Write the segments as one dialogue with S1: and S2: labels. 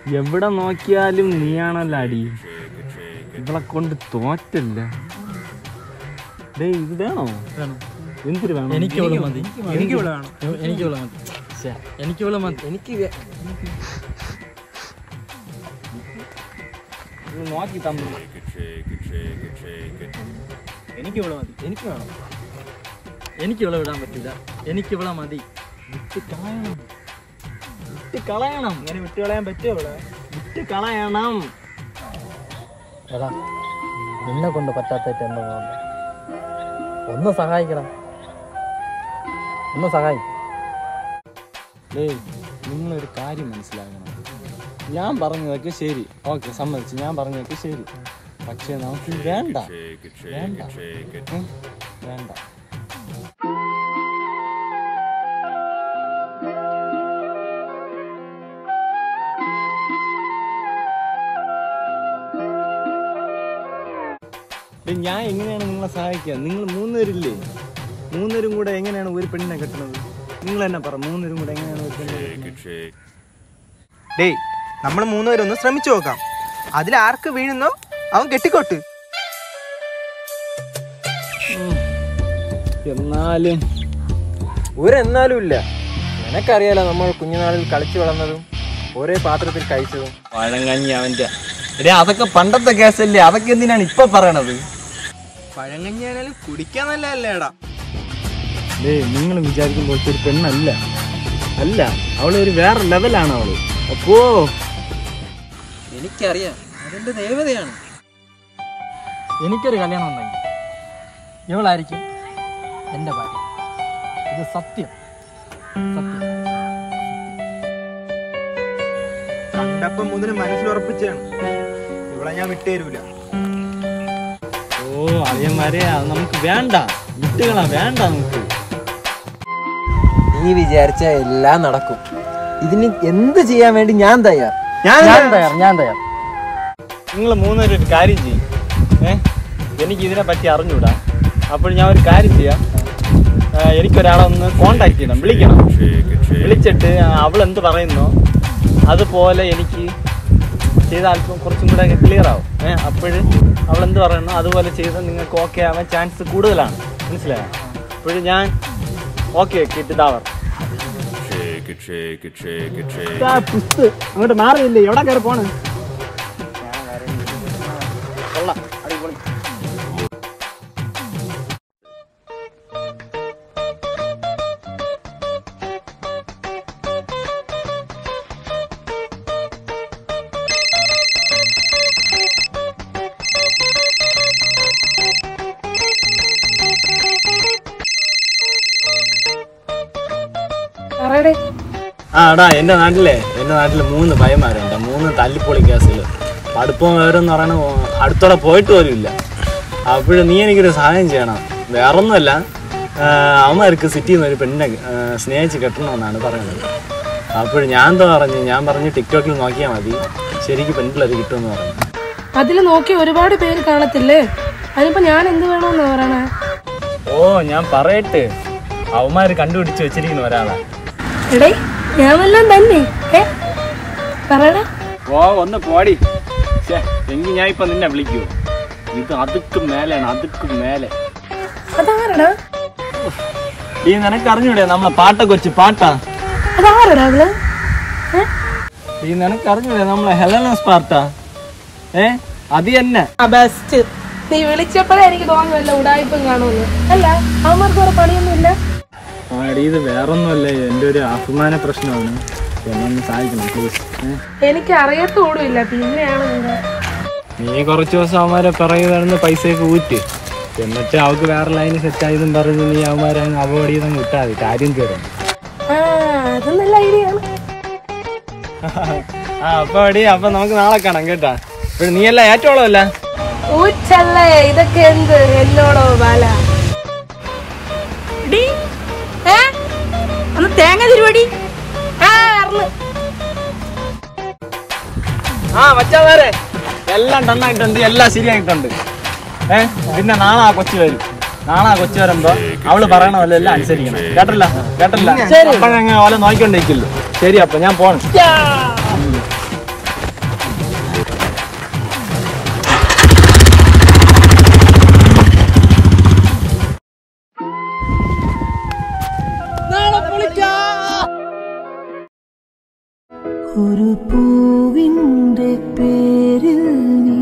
S1: എവിടെ നോക്കിയാലും നീയാണല്ലോ അടി ഇവളെ കൊണ്ട് തോറ്റല്ല ഡേയ് ഇത് വേണോ എന്തിനു വേണം
S2: എനിക്ക് ഇവിടെ മതി എനിക്ക് ഇവിടെ വേണം എനിക്ക് ഇവിടെ മതി ശ്ശെ, എനിക്ക് ഇവിടെ മതി എനിക്ക്
S1: ഇത് നോക്കി തന്നു
S2: എനിക്ക് ഇവിടെ മതി എനിക്ക് വേണം എനിക്ക് ഇവിടെ വിടാൻ പറ്റില്ല എനിക്ക് ഇവിടെ മതി
S1: വിട്ട് കളയണം വിട്ട് കളയണം
S2: അങ്ങനെ വിട്ടു കളയാൻ പറ്റുമോ ഇവിടെ
S1: വിട്ട് കളയണം
S2: എടാ നിന്നെ കൊണ്ട് പറ്റാത്തേറ്റ് എന്താ ഒന്ന് സഹായിക്കണം ഒന്ന് സഹായി
S1: ഡേയ് നിങ്ങളൊരു കാര്യം മനസ്സിലാക്കണം ഞാൻ പറഞ്ഞതൊക്കെ ശരി ഓക്കെ സമ്മതിച്ചു ഞാൻ പറഞ്ഞതൊക്കെ ശരി പക്ഷേ നമുക്ക് വേണ്ട വേണ്ട ഉം, വേണ്ട ഡേയ്, ഞാൻ എങ്ങനെയാണ് നിങ്ങളെ സഹായിക്കുക നിങ്ങൾ മൂന്നുപേരില്ലേ മൂന്നുപേരും കൂടെ എങ്ങനെയാണ് ഒരു പെണ്ണിനെ കെട്ടുന്നത് നിങ്ങൾ തന്നെ പറ മൂന്നുപേരും കൂടെ എങ്ങനെയാണ് ഒരു പെണ്ണിനെ കെട്ടുന്നത്
S3: ഡേയ് നമ്മൾ മൂന്നുപേരൊന്ന് ശ്രമിച്ചു നോക്കാം അതിൽ ആർക്ക് വീഴുന്നോ അവൻ കെട്ടിക്കോട്ട്
S1: എന്നാലും
S3: ഒരെന്നാലും ഇല്ല നിനക്കറിയാലോ നമ്മൾ കുഞ്ഞുനാളിൽ കളിച്ചു വളർന്നതും ഒരേ പാത്രത്തിൽ കഴിച്ചതും
S1: പഴങ്കഞ്ഞി അവന്റെ എടേ അതൊക്കെ പണ്ടത്തെ കേസല്ലേ അതൊക്കെ എന്തിനാണ് ഇപ്പൊ പറയണത്
S3: പഴങ്കഞ്ഞിയാണേലും കുടിക്കാൻ നല്ലതല്ലേടാ
S1: നിങ്ങൾ വിചാരിക്കും പോലത്തെ ഒരു പെണ്ണല്ല അല്ല അവള് ഒരു വേറെ ലെവലാണ് അവള് അപ്പോ
S2: എനിക്കറിയാം അതെന്റെ ദേവതയാണ് എനിക്കൊരു കല്യാണം ഉണ്ടെങ്കിൽ ഇവളായിരിക്കും എൻ്റെ ഭാര്യ ഇത് സത്യം സത്യം
S3: കണ്ടപ്പം മുതൽ മനസ്സിലുറപ്പിച്ചാണ് ഇവിടെ ഞാൻ വിട്ടുതരൂല
S1: ഓ അളിയന്മാരെ അത് നമുക്ക് വേണ്ട വിട്ടുകളാ വേണ്ട നമുക്ക്
S3: നീ വിചാരിച്ച എല്ലാം നടക്കും ഇതിന് എന്ത് ചെയ്യാൻ വേണ്ടി ഞാൻ തയ്യാർ ഞാൻ
S2: ഞാൻ തയ്യാർ ഞാൻ തയ്യാർ
S1: നിങ്ങൾ മൂന്നുപേരും ഒരു കാര്യം ചെയ്യും ഏ എനിക്ക് ഇതിനെ പറ്റി അറിഞ്ഞൂടാ അപ്പോൾ ഞാൻ ഒരു കാര്യം ചെയ്യാം ആ, എനിക്കൊരാളെ ഒന്ന് കോണ്ടാക്ട് ചെയ്യണം വിളിക്കണം വിളിച്ചിട്ട് അവൾ എന്ത് പറയുന്നോ അതുപോലെ എനിക്ക് ചെയ്താൽ അല്പം കുറച്ചും കൂടെ ക്ലിയർ ആവും ഏഹ് അപ്പോൾ അവൾ എന്ത് പറയുന്നോ അതുപോലെ ചെയ്ത് നിങ്ങൾക്ക് ഓക്കെ ആവാൻ ചാൻസ് കൂടുതലാണ് മനസ്സിലായോ അപ്പോൾ ഞാൻ ഓക്കെ കിട്ടിതാവർ അങ്ങോട്ട് മാറിയില്ലേ എവിടെ കയറി പോണ് കൊള്ളാം അടിപൊളി
S4: പറയടേ
S1: ആ എടാ എൻ്റെ നാട്ടിലെ എൻ്റെ നാട്ടിൽ മൂന്ന് പയ്യന്മാരുണ്ട് മൂന്ന് തല്ലിപ്പൊളി കേസിൽ അടുപ്പം വേറെന്ന് പറയണ അടുത്തോടെ പോയിട്ട് പോലും ഇല്ല അപ്പോഴും നീ എനിക്കൊരു സഹായം ചെയ്യണം വേറൊന്നുമല്ല ആ, അവന്മാർക്ക് സിറ്റിയിൽ നിന്ന് ഒരു പെണ്ണിനെ ആ, സ്നേഹിച്ച് കെട്ടണമെന്നാണ് പറയുന്നത് അപ്പോൾ ഞാൻ എന്താ പറഞ്ഞു ഞാൻ പറഞ്ഞു ടിക്ടോക്കിൽ നോക്കിയാൽ മതി ശരിക്കും പെൺപിള്ളേർ കിട്ടുമെന്ന് പറഞ്ഞു
S4: അതിൽ നോക്കി ഒരുപാട് പേര് കാണത്തില്ലേ അതിനിപ്പോ ഞാൻ എന്ത് വേണമെന്ന് പറയണേ
S1: ഓ ഞാൻ പറയട്ടെ അവന്മാർ കണ്ടുപിടിച്ച് വെച്ചിരിക്കുന്ന ഒരാളാ
S4: എടേ ഞാൻ വല്ലതും തന്നെ ഏ പറയടാ
S1: ഓ ഒന്ന് പോടി എങ്കിൽ ഞാൻ ഇപ്പൊ നിന്നെ വിളിക്കൂ ഇത് അതുക്കും മേലെയാണ് അതുക്കും മേലെ
S4: അതാരടാ
S1: ഈ നിനക്ക് അറിഞ്ഞൂടെ നമ്മളെ പാട്ടൊക്കെ വെച്ച് പാട്ടാ
S4: അതാരടാ അവള് ഏ?
S1: ഈ നിനക്ക് അറിഞ്ഞൂടെ നമ്മളെ ഹെലനസ് പാർട്ടാ ഏ അത് തന്നെ
S4: ആ ബെസ്റ്റ് നീ വിളിച്ചപ്പോഴേ എനിക്ക് തോന്നി വല്ല ഉടായ്പും കാണുമെന്ന് അല്ല അവന്മാർക്ക് വേറെ പണിയൊന്നും ഇല്ല
S1: ആടി ഇത് വേറൊന്നുമല്ല എൻ്റെ ഒരു അഭിമാന പ്രശ്നമാണ് എന്നെ ഒന്ന് സഹായിക്കണം പ്ലീസ്
S4: എനിക്ക് അറിയത്തോടും ഇല്ല പിന്നെയാണ് നിങ്ങൾ
S1: നീ കുറച്ച് ദിവസം അവന്മാരെ പറയുന്ന പൈസയൊക്കെ ഊറ്റ് എന്നിട്ട് അവൾക്ക് വേറെ ലൈന് സെറ്റ് ആയതും പറഞ്ഞ് നീ അവന്മാരെ അങ്ങ് അവോയ്ഡ് ചെയ്തങ്ങ് വിട്ടാൽ മതി കാര്യം കയറും
S4: ആ അത് നല്ല ഐഡിയ ആണ്
S1: ആ അപ്പൊ അടി അപ്പൊ നമുക്ക് നാളെ കാണാം കേട്ടാ ഇവിടെ നീ അല്ല ഏറ്റവും അല്ല
S4: ഊച്ചല്ലേ ഇതൊക്കെ എന്ത് എന്നോടോ ബാല ഡി ഏ ഒന്ന് തേങ്ങ തിരുവടി ആ അറിഞ്ഞു
S1: ആ മച്ചാമാരെ എല്ലാം ഡണ്ണായിട്ടുണ്ട് എല്ലാം ശരിയായിട്ടുണ്ട് ഏ പിന്നെ നാളെ ആ കൊച്ചു വരും നാളെ ആ കൊച്ചു വരുമ്പോ അവള് പറയണ പോലെ എല്ലാം അനുസരിക്കണം കേട്ടല്ല കേട്ടല്ല അപ്പൊ ഞങ്ങൾ ഓലെ നോക്കിക്കൊണ്ടിരിക്കില്ല ശരി അപ്പൊ ഞാൻ പോണം
S5: ഒരു പൂവിൻ്റെ പേരിൽ നീ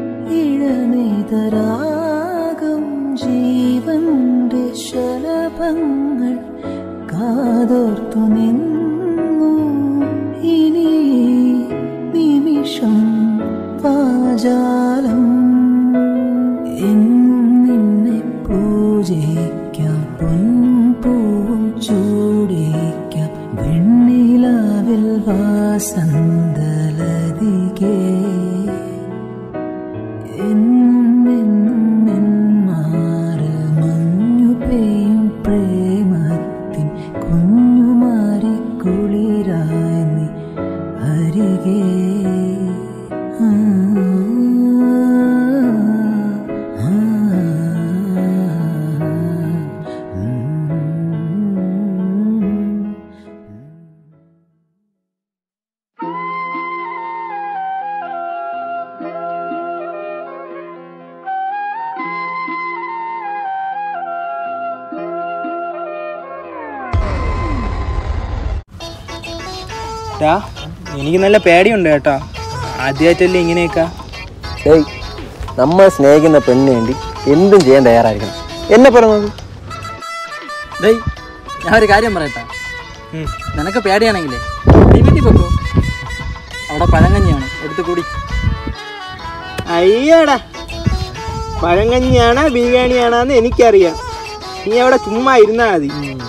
S5: ഇളനേതരാഗം ജീവന്റെ ശലഭങ്ങൾ കാതോർത്തു നിന്നു ഇനി ഈ നിമിഷം വാചാലം എന്നും നിന്നെ പൂജിക്കാം പൊൻപൂവും ചൂടിക്കാം വെണ്ണിലാവിൽ വാസന്തലതികേ എന്നും എന്നും എന്മാറിൽ മഞ്ഞു പെയ്യും പ്രേമത്തിൻ കുഞ്ഞുമാരി കുളിരായി നീ അരികെ ആ, ആ, ഉം.
S6: ടാ എനിക്ക് നല്ല പേടിയുണ്ട് കേട്ടോ ആദ്യമായിട്ടല്ലേ ഇങ്ങനെയൊക്കെ
S3: ഏയ് നമ്മൾ സ്നേഹിക്കുന്ന പെണ്ണിന് വേണ്ടി എന്തും ചെയ്യാൻ തയ്യാറായിരിക്കണം എന്നെ പറയുന്നത്
S2: ഡേയ് ഞാൻ ഒരു കാര്യം പറയട്ടാ നിനക്ക് പേടിയാണെങ്കിലേ നീ വീട്ടിൽ പൊക്കോ അവിടെ പഴങ്കഞ്ഞിയാണ് എടുത്ത് കൂടി
S6: അയ്യടാ പഴങ്കഞ്ഞിയാണോ ബിരിയാണിയാണോന്ന് എനിക്കറിയാം നീ അവിടെ ചുമ്മാ ഇരുന്നാ മതി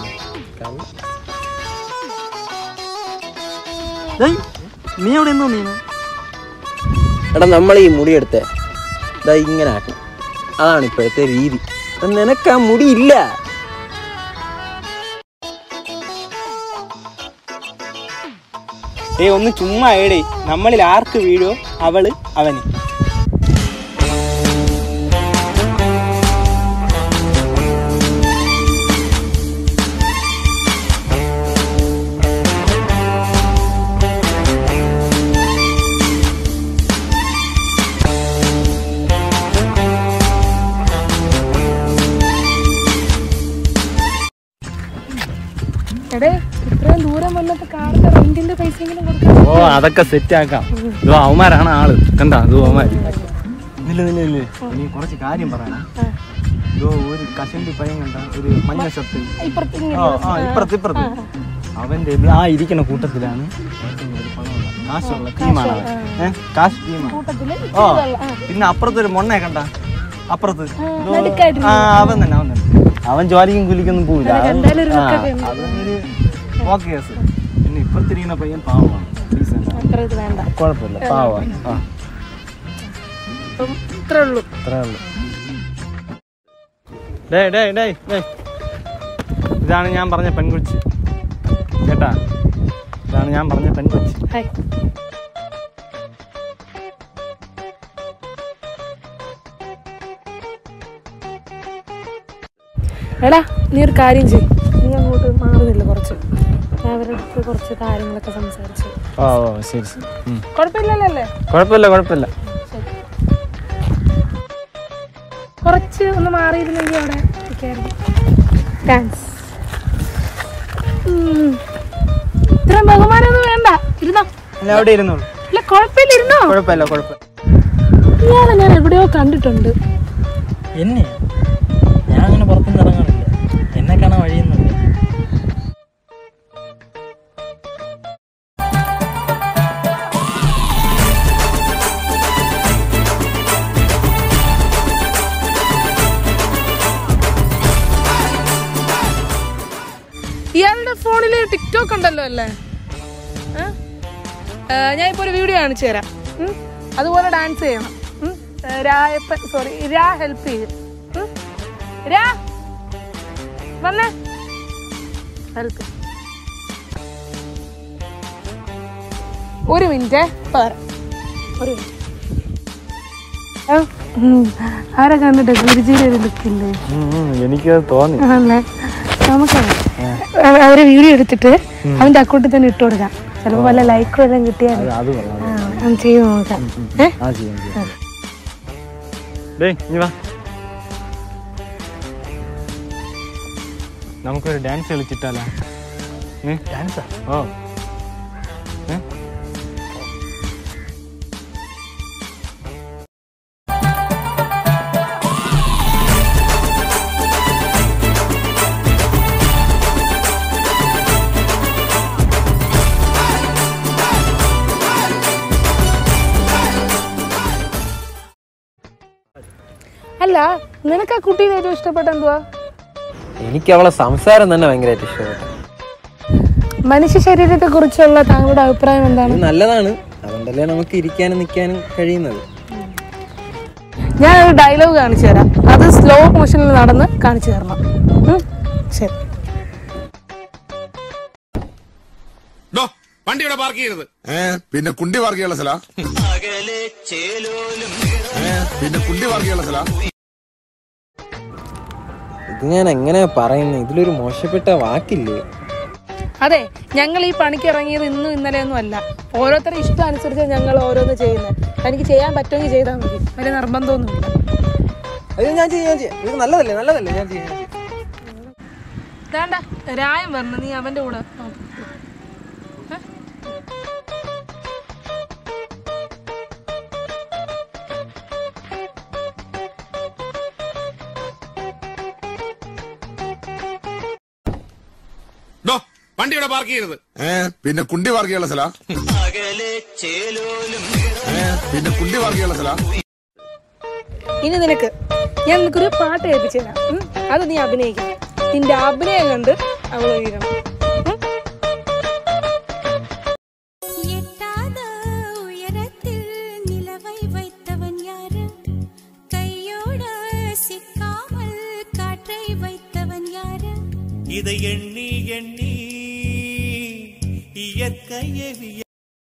S2: ഡേയ് നീ അവിടെ എന്തോ നീ
S3: എടാ നമ്മൾ ഈ മുടിയെടുത്ത് ഇതാ ഇങ്ങനെ ആക്കണം അതാണ് ഇപ്പോഴത്തെ രീതി എടാ, നിനക്ക് ആ മുടി ഇല്ല
S6: ഏ ഒന്ന് ചുമ്മാ ഏടേ നമ്മളിൽ ആർക്ക് വീഴോ അവള് അവന്
S4: എടേ ഇത്രയും ദൂരം വന്നപ്പോ കാറിന്റെ റെന്റിന്റെ പൈസ എങ്ങനെ കൊടുക്കാം
S1: ഓ അതൊക്കെ സെറ്റ് ആക്കാം ഇത് അവന്മാരാണ് ആള് കണ്ട ഇത് അവന്മാര് നില്ല നില്ല നില്ല ഇനി കുറച്ച് കാര്യം പറയണം ഇതോ ഒരു കശണ്ടി പയ്യൻ കണ്ട ഒരു മഞ്ഞ ഷർട്ട്
S4: ഇപ്പുറത്ത് ഇങ്ങനെ
S1: ആ ആ ഇപ്പുറത്ത് ഇപ്പുറത്ത് അവന്റെ ഇത് ആ ഇരിക്കുന്ന കൂട്ടത്തിലാണ് ഏറ്റവും കൂടുതൽ പണമുള്ള കാശുള്ള ടീമാണ് അവൻ ഏഹ് കാശ് ടീമാണ്
S4: കൂട്ടത്തില്
S1: ഓ പിന്നെ അപ്പുറത്ത് ഒരു മൊണ്ണെ കണ്ട അപ്പുറത്ത് ഇതോ,
S4: നടുക്കായിട്ടിരിക്കുന്ന.
S1: ആ അവൻ തന്നെ അവൻ തന്നെ അവൻ ജോലിക്കും കൂലിക്കൊന്നും പോവില്ല
S4: അതെ,
S1: അവൻ-
S4: കണ്ടാലൊരു
S1: ആ,
S4: look ഒക്കെ ഉണ്ട്.
S1: അതൊരു ഓക്കെ കേസ് പിന്നെ ഇപ്പുറത്തിരിക്കുന്ന പയ്യൻ പാവമാണ് Decent ആണ്.
S4: അത്ര ഇത് വേണ്ട
S1: കുഴപ്പമില്ല പാവമാണ് ആ
S4: അപ്പം ഇത്രേ ഉള്ളൂ
S1: അത്രേ ഉള്ളൂ ഡേ ഡേ ഡേ ഡേ ഇതാണ് ഞാൻ പറഞ്ഞ പെൺകൊച്ചി കേട്ടാ ഇതാണ് ഞാൻ പറഞ്ഞ പെൺകൊച്ചി
S4: ഹായ് എടാ നീ ഒരു കാര്യം ചെയ്യും നീ അങ്ങോട്ട് മാറുന്നില്ല കുറച്ച് ഞാൻ അവരുടെ അടുത്ത് കുറച്ച് കാര്യങ്ങളൊക്കെ സംസാരിച്ചു
S1: ഓ ഓ ശരി ശരി ഉം.
S4: കുഴപ്പമില്ലല്ലോ അല്ലേ
S1: കുഴപ്പമില്ല കുഴപ്പമില്ല
S4: കുറച്ച് ഒന്ന് മാറിയിരുന്നെങ്കിൽ അവിടെ ഇരിക്കായിരുന്നു താങ്ക്സ് ഇത്രയും ബഹുമാനമൊന്നും വേണ്ട ഇരുന്നോ
S6: അല്ല അവിടെ ഇരുന്നോളൂ
S4: ഇല്ല കുഴപ്പമില്ല ഇരുന്നോ
S6: കുഴപ്പമില്ല കുഴപ്പമില്ല
S4: ഇയാളെ ഞാൻ എവിടെയോ കണ്ടിട്ടുണ്ട്
S2: എന്നെ ഞാൻ അങ്ങനെ പുറത്തുനിന്ന് ഇറങ്ങാറില്ല എന്നെ കാണാൻ വഴിയൊന്നുമില്ല
S4: ഇയാളുടെ ഫോണിൽ ടിക്ടോക്ക് ഉണ്ടല്ലോ അല്ലേ ഏ? ഏ, ഞാൻ ഇപ്പോൾ ഒരു വീഡിയോ കാണിച്ചു തരാം ഉം? അതുപോലെ ഡാൻസ് ചെയ്യണം ഉം? ഏ, രായപ്പൻ സോറി രാ ഹെൽപ്പ് ചെയ്യും ഉം? രാ വന്നേ ഹെൽപ്പ് ഒരു മിനിറ്റ് പറയാം ഒരു മിനിറ്റ് ആ, ഉം. ആരെ കണ്ടിട്ട് ഗുരുജിയുടെ ഒരു ലുക്കില്ലേ
S1: എനിക്കത് തോന്നി
S4: ആണല്ലേ നമുക്ക് അവരെ വീഡിയോ എടുത്തിട്ട് അവന്റെ അക്കൗണ്ടിൽ തന്നെ ഇട്ട് കൊടുക്കാം ചിലപ്പോ വല്ല ലൈക്കും എല്ലാം കിട്ടിയാൽ
S1: അത് കൊള്ളാം
S4: ആ അത് ചെയ്ത് നോക്കാം ഏ
S1: ആ ചെയ്യാം ചെയ്യാം ഡേ ഇനി വാ നമുക്കൊരു ഡാൻസ് കളിച്ചിട്ടാലോ ഡാൻസാ ഓ ഏ?
S4: അല്ല നിനക്ക് ആ കുട്ടീനെ ഏറ്റവും ഇഷ്ടപ്പെട്ട എന്തുവാ
S3: എനിക്ക് അവളെ സംസാരം തന്നെ ഭയങ്കരമായിട്ട് ഇഷ്ടപ്പെട്ടു
S4: മനുഷ്യ ശരീരത്തെ കുറിച്ചുള്ള താങ്കളുടെ അഭിപ്രായം എന്താണ്
S3: ഇത് നല്ലതാണ് അതുകൊണ്ടല്ലേ നമുക്ക് ഇരിക്കാനും നിൽക്കാനും കഴിയുന്നത്
S4: ഞാൻ ഒരു ഡയലോഗ് കാണിച്ചു തരാം അത് സ്ലോ മോഷനിൽ നടന്ന് കാണിച്ചു തരണം ഉം? ശരി
S7: ഡോ വണ്ടി ഇവിടെ പാർക്ക് ചെയ്യരുത്
S8: ഏ പിന്നെ കുണ്ടി പാർക്ക് ചെയ്യാനുള്ള സ്ഥല പിന്നെ കുണ്ടി പാർക്ക് ചെയ്യാനുള്ള സ്ഥല
S3: ഇത് ഞാൻ എങ്ങനെയാ പറയുന്നത് ഇതിലൊരു മോശപ്പെട്ട വാക്കില്ലേ
S4: അതെ ഞങ്ങൾ ഈ പണിക്ക് ഇറങ്ങിയത് ഇന്നും ഇന്നലെയൊന്നും അല്ല ഓരോരുത്തരുടെ ഇഷ്ടം അനുസരിച്ച് ഞങ്ങൾ ഓരോന്ന് ചെയ്യുന്നത് തനിക്ക് ചെയ്യാൻ പറ്റുമെങ്കിൽ ചെയ്താൽ മതി വലിയ നിർബന്ധമൊന്നുമില്ല
S3: അയ്യോ ഞാൻ ചെയ്യാം ഞാൻ ചെയ്യാം ഇത് നല്ലതല്ലേ നല്ലതല്ലേ ഞാൻ ചെയ്യാം ഞാൻ ചെയ്യാം.
S4: വേണ്ട രായം വരണം നീ അവന്റെ കൂടെ നോക്ക്. ഏ?
S7: ഡോ വണ്ടി ഇവിടെ പാർക്ക് ചെയ്യരുത്
S8: ഏ പിന്നെ കുണ്ടി പാർക്ക് ചെയ്യാനുള്ള സ്ഥല ഏ പിന്നെ കുണ്ടി പാർക്ക് ചെയ്യാനുള്ള സ്ഥല
S4: ഇനി നിനക്ക് ഞാൻ നിനക്കൊരു പാട്ട് കേൾപ്പിച്ചു തരാം ഉം? അത് നീ അഭിനയിക്കണം നിന്റെ അഭിനയം കണ്ട് അവൾ വീഴണം ഉം?
S9: எட்டாத உயரத்தில் நிலவை வைத்தவன் யாரு கையோட சிக்காமல் காற்றை வைத்தவன் யாரு
S10: இதை எண்ணி எண்ணி இயற்கையை விய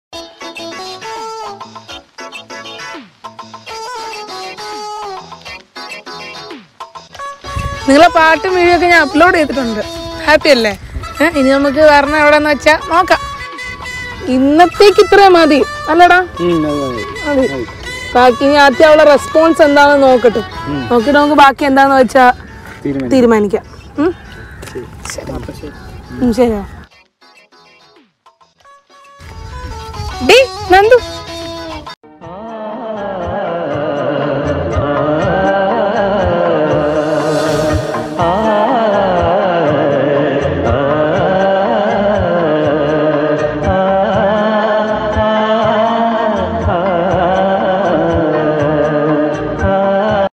S4: നിങ്ങളെ പാട്ടും വീഡിയോ ഒക്കെ ഞാൻ അപ്ലോഡ് ചെയ്തിട്ടുണ്ട് ഹാപ്പി അല്ലേ ഏ, ഇനി നമുക്ക് വരണം എവിടെന്ന് വെച്ചാ നോക്കാം ഇന്നത്തേക്ക് ഇത്രയും മതി അല്ലടാ മതി ബാക്കി ഇനി ആദ്യം അവളെ റെസ്പോൺസ് എന്താണെന്ന് നോക്കട്ടെ നോക്കിട്ട് നമുക്ക് ബാക്കി എന്താന്ന് വെച്ചാ തീരുമാനിക്കാം ഉം? ശരി ഉം, ശരി ഡി നന്ദു